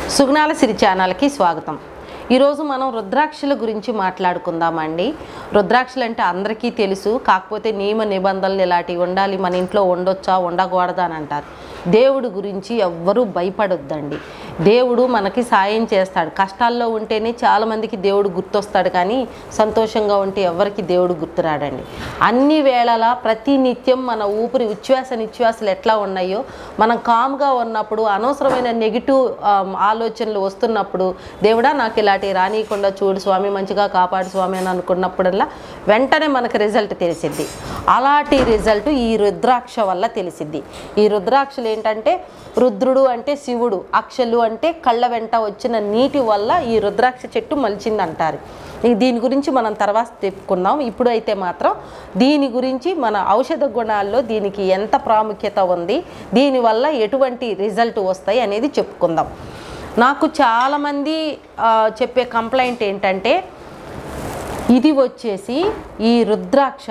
సుగుణాల సిరి ఛానల్కి స్వాగతం ఈరోజు మనం రుద్రాక్షల గురించి మాట్లాడుకుందామండి రుద్రాక్షలు అంటే అందరికీ తెలుసు కాకపోతే నియమ నిబంధనలు ఇలాంటివి ఉండాలి మన ఇంట్లో ఉండొచ్చా ఉండకూడదా అని అంటారు దేవుడు గురించి ఎవ్వరూ భయపడొద్దండి దేవుడు మనకి సాయం చేస్తాడు కష్టాల్లో ఉంటేనే చాలామందికి దేవుడు గుర్తొస్తాడు కానీ సంతోషంగా ఉంటే ఎవరికి దేవుడు గుర్తురాడండి అన్ని వేళలా ప్రతి నిత్యం మన ఊపిరి ఉచ్ఛ్వాస నిశ్వాసాలు ఎట్లా ఉన్నాయో మనం కామ్గా ఉన్నప్పుడు అనవసరమైన నెగిటివ్ ఆలోచనలు వస్తున్నప్పుడు దేవుడా నాకు ఇలాంటి రానియకుండా చూడు స్వామి మంచిగా కాపాడు స్వామి అని అనుకున్నప్పుడల్లా వెంటనే మనకు రిజల్ట్ తెలిసిద్ది అలాంటి రిజల్ట్ ఈ రుద్రాక్ష వల్ల తెలిసిద్ది ఈ రుద్రాక్షలు ఏంటంటే రుద్రుడు అంటే శివుడు అక్షలు అంటే కళ్ళ వెంట వచ్చిన నీటి వల్ల ఈ రుద్రాక్ష చెట్టు మలిచింది అంటారు ఈ దీని గురించి మనం తర్వాత చెప్పుకున్నాం ఇప్పుడు అయితే మాత్రం దీని గురించి మన ఔషధ గుణాల్లో దీనికి ఎంత ప్రాముఖ్యత ఉంది దీనివల్ల ఎటువంటి రిజల్ట్ వస్తాయి అనేది చెప్పుకుందాం నాకు చాలామంది ఆ, చెప్పే కంప్లైంట్ ఏంటంటే ఇది వచ్చేసి ఈ రుద్రాక్ష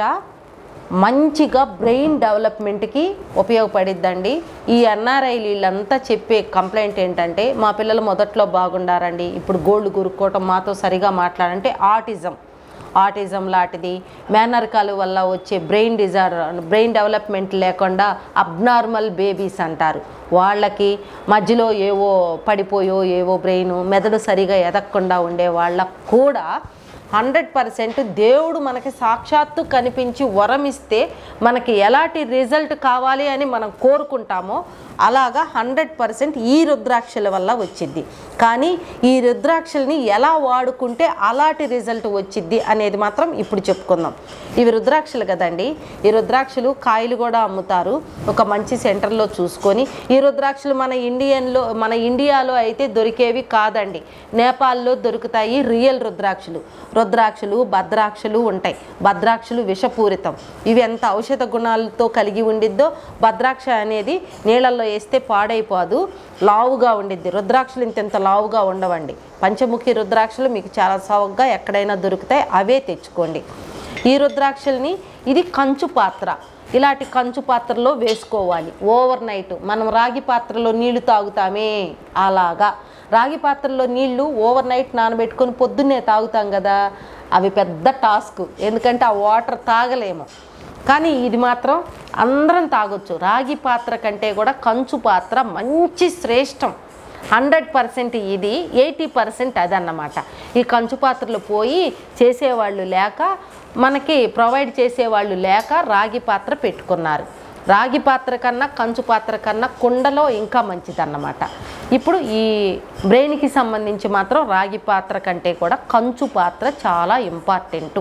మంచిగా బ్రెయిన్ డెవలప్మెంట్కి ఉపయోగపడిద్దండి ఈ ఎన్ఆర్ఐ వీళ్ళంతా చెప్పే కంప్లైంట్ ఏంటంటే మా పిల్లలు మొదట్లో బాగుండారండి ఇప్పుడు గోల్డ్ గురుక్కోవటం మాతో సరిగా మాట్లాడంటే ఆటిజం ఆటిజం లాంటిది మేనర్కాలు వల్ల వచ్చే బ్రెయిన్ డిజార్డర్ బ్రెయిన్ డెవలప్మెంట్ లేకుండా అబ్నార్మల్ బేబీస్ అంటారు వాళ్ళకి మధ్యలో ఏవో పడిపోయో ఏవో బ్రెయిన్ మెదడు సరిగా ఎదగకుండా ఉండే వాళ్ళకు కూడా హండ్రెడ్ పర్సెంట్ దేవుడు మనకి సాక్షాత్తు కనిపించి వరం ఇస్తే మనకి ఎలాంటి రిజల్ట్ కావాలి అని మనం కోరుకుంటామో అలాగా హండ్రెడ్ పర్సెంట్ ఈ రుద్రాక్షల వల్ల వచ్చిద్ది కానీ ఈ రుద్రాక్షల్ని ఎలా వాడుకుంటే అలాంటి రిజల్ట్ వచ్చిద్ది అనేది మాత్రం ఇప్పుడు చెప్పుకుందాం ఇవి రుద్రాక్షలు కదండి ఈ రుద్రాక్షలు కాయలు కూడా అమ్ముతారు ఒక మంచి సెంటర్లో చూసుకొని ఈ రుద్రాక్షలు మన ఇండియన్లో మన ఇండియాలో అయితే దొరికేవి కాదండి నేపాల్లో దొరుకుతాయి రియల్ రుద్రాక్షలు రుద్రాక్షలు భద్రాక్షలు ఉంటాయి భద్రాక్షలు విషపూరితం ఇవి ఎంత ఔషధ గుణాలతో కలిగి ఉండిద్దో భద్రాక్ష అనేది నీళ్ళల్లో వేస్తే పాడైపోదు లావుగా ఉండిద్ది రుద్రాక్షలు ఇంత లావుగా ఉండవండి పంచముఖి రుద్రాక్షలు మీకు చాలా సవగ్గా ఎక్కడైనా దొరుకుతాయి అవే తెచ్చుకోండి ఈ రుద్రాక్షల్ని ఇది కంచు పాత్ర ఇలాంటి కంచు పాత్రలో వేసుకోవాలి ఓవర్ నైట్ మనం రాగి పాత్రలో నీళ్లు తాగుతామే అలాగా రాగి పాత్రలో నీళ్లు ఓవర్ నైట్ నానబెట్టుకొని పొద్దున్నే తాగుతాం కదా అవి పెద్ద టాస్క్ ఎందుకంటే ఆ వాటర్ తాగలేము కానీ ఇది మాత్రం అందరం తాగొచ్చు రాగి పాత్ర కంటే కూడా కంచు పాత్ర మంచి శ్రేష్టం హండ్రెడ్ పర్సెంట్ ఇది ఎయిటీ పర్సెంట్ అదన్నమాట ఈ కంచు పాత్రలు పోయి చేసేవాళ్ళు లేక మనకి ప్రొవైడ్ చేసేవాళ్ళు లేక రాగి పాత్ర పెట్టుకున్నారు రాగి పాత్ర కన్నా కంచు పాత్ర కన్నా కుండలో ఇంకా మంచిదన్నమాట ఇప్పుడు ఈ బ్రెయిన్కి సంబంధించి మాత్రం రాగి పాత్ర కంటే కూడా కంచు పాత్ర చాలా ఇంపార్టెంట్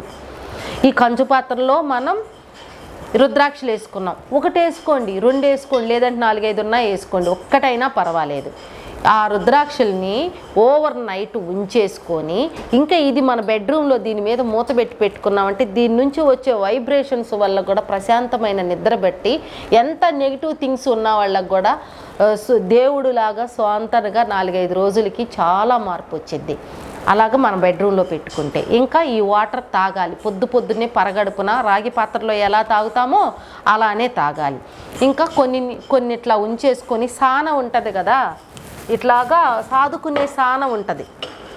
ఈ కంచు పాత్రలో మనం రుద్రాక్షలు వేసుకున్నాం ఒకటి వేసుకోండి రెండు వేసుకోండి లేదంటే నాలుగైదు ఉన్నా వేసుకోండి ఒక్కటైనా పర్వాలేదు ఆ రుద్రాక్షల్ని ఓవర్ నైట్ ఉంచేసుకొని ఇంకా ఇది మన బెడ్రూమ్లో దీని మీద మూత పెట్టి పెట్టుకున్నామంటే దీని నుంచి వచ్చే వైబ్రేషన్స్ వల్ల కూడా ప్రశాంతమైన నిద్ర పెట్టి ఎంత నెగిటివ్ థింగ్స్ ఉన్న వాళ్ళకు కూడా ఆ, సు- దేవుడులాగా స్వాంతనగా నాలుగైదు రోజులకి చాలా మార్పు వచ్చింది అలాగ మన బెడ్రూమ్లో పెట్టుకుంటే ఇంకా ఈ వాటర్ తాగాలి పొద్దు పొద్దున్నే పరగడుపున రాగి పాత్రలో ఎలా తాగుతామో అలానే తాగాలి ఇంకా కొన్ని కొన్ని ఇట్లా ఉంచేసుకొని సాన ఉంటుంది కదా ఇట్లాగా సాదుకునే సాన ఉంటుంది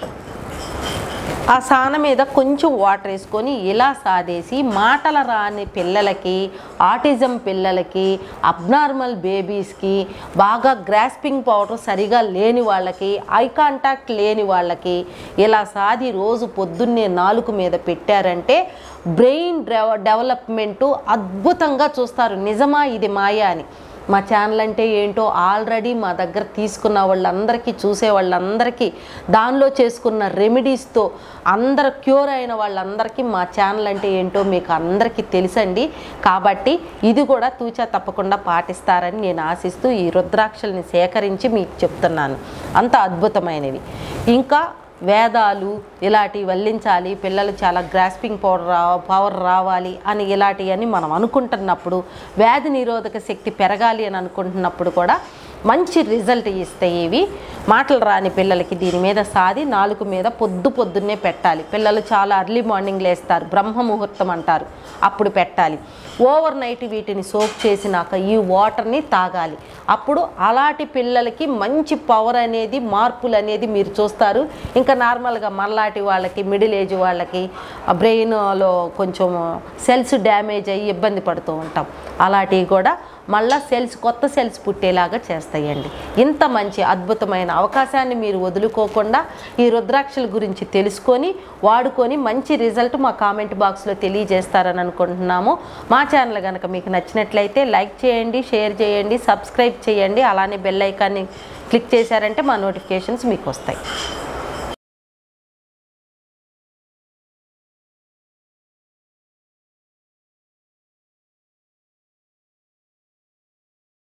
ఆ సాన మీద కొంచెం వాటర్ వేసుకొని ఇలా సాదేసి మాటల రాని పిల్లలకి ఆటిజం పిల్లలకి అబ్నార్మల్ బేబీస్కి బాగా గ్రాస్పింగ్ పౌడర్ సరిగా లేని వాళ్ళకి ఐ కాంటాక్ట్ లేని వాళ్ళకి ఇలా సాది రోజు పొద్దున్నే నాలుగు మీద పెట్టారంటే బ్రెయిన్ డెవలప్మెంటు అద్భుతంగా చూస్తారు నిజమా ఇది మాయా అని మా ఛానల్ అంటే ఏంటో ఆల్రెడీ మా దగ్గర తీసుకున్న వాళ్ళందరికీ చూసే వాళ్ళందరికీ దానిలో చేసుకున్న రెమెడీస్తో అందరు క్యూర్ అయిన వాళ్ళందరికీ మా ఛానల్ అంటే ఏంటో మీకు అందరికీ తెలుసండి కాబట్టి ఇది కూడా తూచా తప్పకుండా పాటిస్తారని నేను ఆశిస్తూ ఈ రుద్రాక్షల్ని సేకరించి మీకు చెప్తున్నాను అంత అద్భుతమైనవి ఇంకా వేదాలు ఇలాంటివి వల్లించాలి పిల్లలు చాలా గ్రాస్పింగ్ పవర్ రా పవర్ రావాలి అని ఇలాంటివన్నీ మనం అనుకుంటున్నప్పుడు వ్యాధి నిరోధక శక్తి పెరగాలి అని అనుకుంటున్నప్పుడు కూడా మంచి రిజల్ట్ ఇస్తాయి ఇవి మాటలు రాని పిల్లలకి దీని మీద సాది నాలుగు మీద పొద్దు పొద్దున్నే పెట్టాలి పిల్లలు చాలా అర్లీ మార్నింగ్ లేస్తారు బ్రహ్మ ముహూర్తం అంటారు అప్పుడు పెట్టాలి ఓవర్ నైట్ వీటిని సోప్ చేసినాక ఈ వాటర్ని తాగాలి అప్పుడు అలాంటి పిల్లలకి మంచి పవర్ అనేది మార్పులు అనేది మీరు చూస్తారు ఇంకా నార్మల్గా మళ్ళాటి వాళ్ళకి మిడిల్ ఏజ్ వాళ్ళకి బ్రెయిన్లో కొంచెం సెల్స్ డ్యామేజ్ అయ్యి ఇబ్బంది పడుతూ ఉంటాం అలాంటివి కూడా మళ్ళా సెల్స్ కొత్త సెల్స్ పుట్టేలాగా చేస్తాయండి ఇంత మంచి అద్భుతమైన అవకాశాన్ని మీరు వదులుకోకుండా ఈ రుద్రాక్షల గురించి తెలుసుకొని వాడుకొని మంచి రిజల్ట్ మా కామెంట్ బాక్స్లో తెలియజేస్తారని అనుకుంటున్నాము మా ఛానల్ కనుక మీకు నచ్చినట్లయితే లైక్ చేయండి షేర్ చేయండి సబ్స్క్రైబ్ చేయండి అలానే బెల్ ఐకాన్ని క్లిక్ చేశారంటే మా నోటిఫికేషన్స్ మీకు వస్తాయి